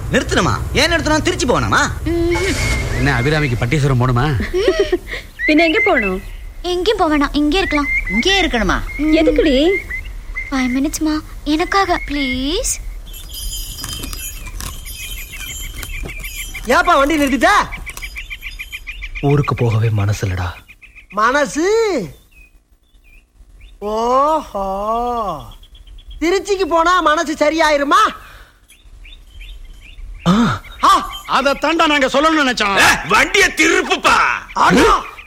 நிறுத்தணுமா ஏன் நிறுத்தணும் திருச்சி போகணுமா என்ன அபிராமிக்கு பட்டீஸ்வரம் போகணுமா பின்ன எங்க போகணும் எங்கேயும் போக வேணாம் இங்கே இருக்கலாம் இங்கே இருக்கணுமா எதுக்குடி ஃபைவ் மினிட்ஸ்மா எனக்காக ப்ளீஸ் ஏப்பா வண்டி நிறுத்திட்ட ஊருக்கு போகவே மனசு இல்லடா மனசு ஓஹோ திருச்சிக்கு போனா மனசு சரியாயிருமா அதை தாண்டா நாங்க சொல்லணும்னு நினைச்சோம் வண்டியை திருப்புப்பா அடா